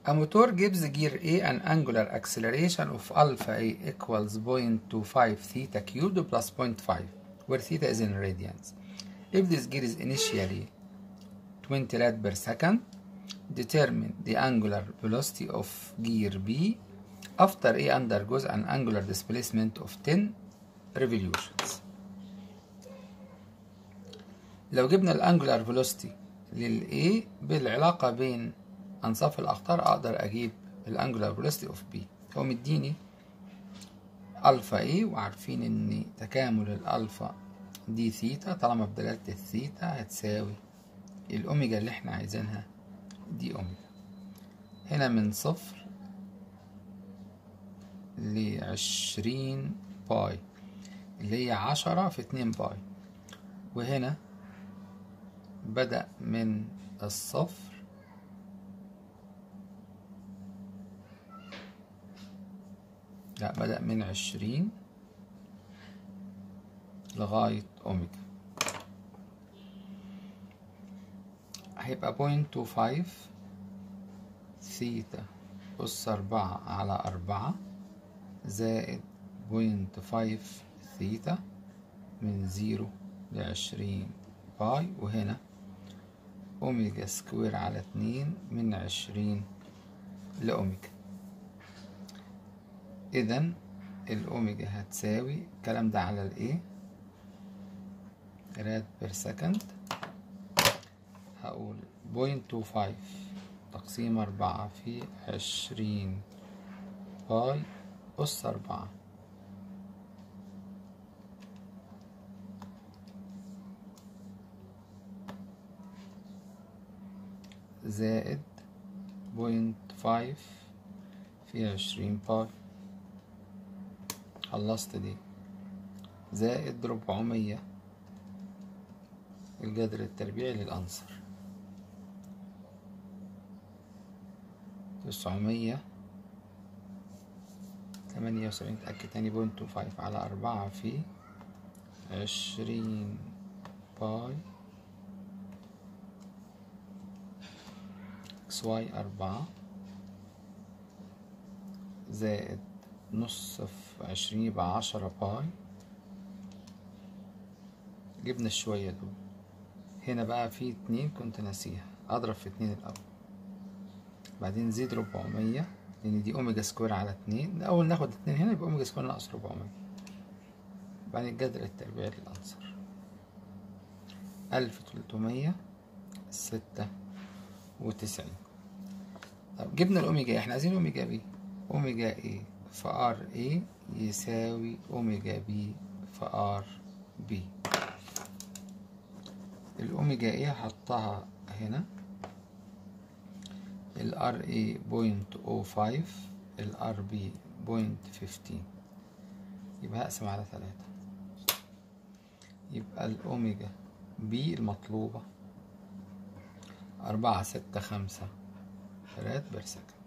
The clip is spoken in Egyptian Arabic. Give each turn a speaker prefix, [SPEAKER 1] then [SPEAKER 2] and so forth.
[SPEAKER 1] A motor gives gear A an angular acceleration of alpha A equals 0.25 theta cubed plus 0.5 where theta is in radians. If this gear is initially 20 rad per second, determine the angular velocity of gear B after A undergoes an angular displacement of 10 revolutions. لو جبنا الانجولار فيلوسيتي لل A بالعلاقة بين أنصاف الأخطار أقدر أجيب الانجولار فيلوسيتي اوف بي هو مديني ألفا A وعارفين إن تكامل الألفا دي ثيتا طالما بدلالة الثيتا هتساوي الأوميجا اللي احنا عايزينها دي أوميجا هنا من صفر لعشرين باي اللي هي عشرة في اتنين باي وهنا بدأ من الصفر لا بدأ من عشرين لغاية أوميجا هيبقى بوينت تو فايف ثيتا أس أربعة على أربعة زائد بوينت فايف ثيتا من زيرو لعشرين باي وهنا أوميجا سكوير على اتنين من عشرين لأوميجا إذا الأوميجا هتساوي الكلام ده على الإيه راد بير سكند هقول بوينت تو فايف تقسيم أربعة في عشرين باي أس أربعة زائد بوينت فايف في عشرين باي خلصت دي زائد ربعمية الجذر التربيعي للأنصر تسعمية تمانية وسبعين تأكد تاني بوينت تو فايف على أربعة في عشرين باي اكس واي أربعة زائد نص في عشرين يبقى عشرة باي جبنا الشوية دول هنا بقى في اتنين كنت ناسيها اضرب في اتنين الاول بعدين نزيد ربعمية لان دي اوميجا سكوير على اتنين الاول ناخد اتنين هنا يبقى اوميجا سكوير ناقص ربعمية بعدين الجذر التربيعي للعنصر ألف تلتمية ستة وتسعين طب جبنا الأوميجا احنا عايزين أوميجا بي أوميجا ايه في ار ايه يساوي أوميجا بي في ار بي الأوميجا ايه هحطها هنا الار اي بوينت او فايف الار بي بوينت فيفتين يبقى هقسم على تلاتة يبقى الأوميجا بي المطلوبة أربعة ستة خمسة راد بير سكند